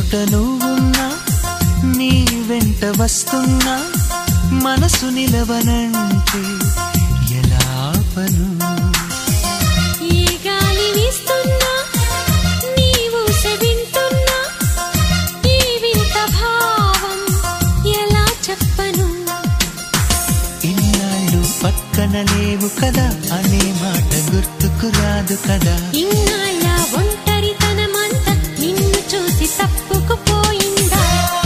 చోట నువ్వున్నా నీ వెంట వస్తున్నా మనసు నిలవనంటే ఎలా ఆపను ఏ గాలి వీస్తున్నా నీవు వింటున్నా ఈ వింత భావం ఎలా చెప్పను ఇన్నాళ్ళు పక్కన లేవు కదా అనే మాట గుర్తుకు రాదు కదా ఇన్నాళ్ళ ఒంటరితనమంతా నిన్ను చూసి తప్పుకుపోయిందా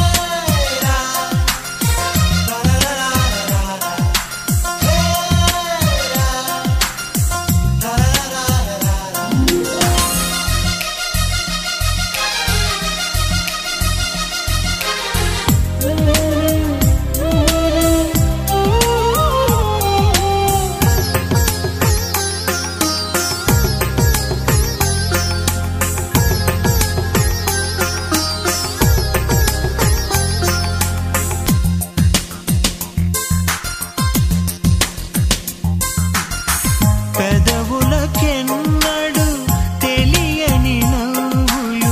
పెదవులకెన్నడు తెలియని నవ్వులు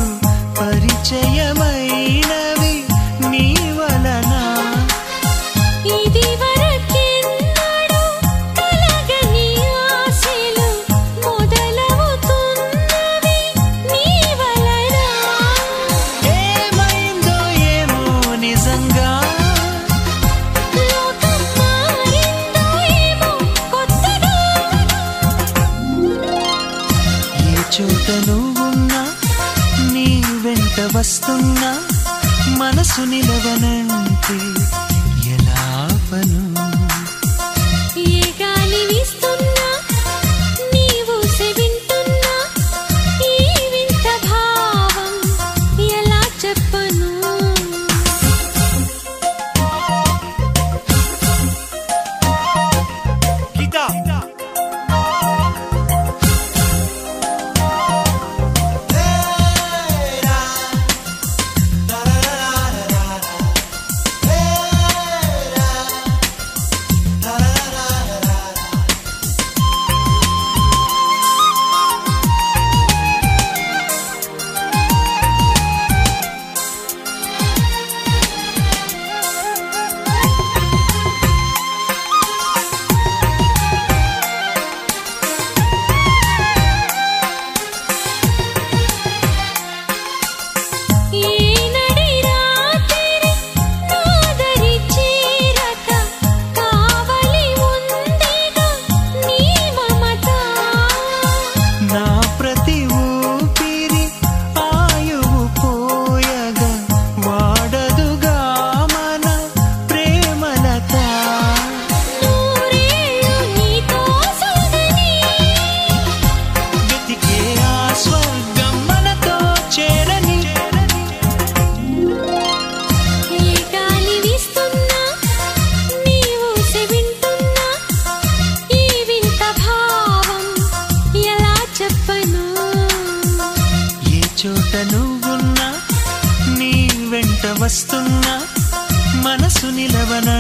పరిచయమైనవి నీ వలన ఇది వరకెన్నడూ కలగని ఆశలు మొదలవుతున్నవి నీ వలన ఏమైందో ఏమో నిజంగా లోకం మారిందో ఏమో కొత్తగా ఏ చోట నువ్వున్నా నీ వెంట వస్తున్నా మనసు నిలవనంటే ఎలా ఆపను ఏ గాలి వీస్తున్నా నీవు వింటున్నా ఈ వింత భావం ఎలా చెప్పను ఈనడి రాత్రి నాదరి చీరక కావలి ఉందిగా నీ మమత నా ప్రతి ఊపిరి ఆయువు పోయగా వాడదుగా మన ప్రేమలత నూరేళ్ళు నీతో సోదని వెతికే ఆ స్వర్గం మనతో చేరని ఏ గాలి వీస్తున్నా నీవు వింటున్నా ఈ వింత భావం ఎలా చెప్పను ఏ చోట నువ్వున్నా నీ వెంట వస్తున్నా మనసు నిలవన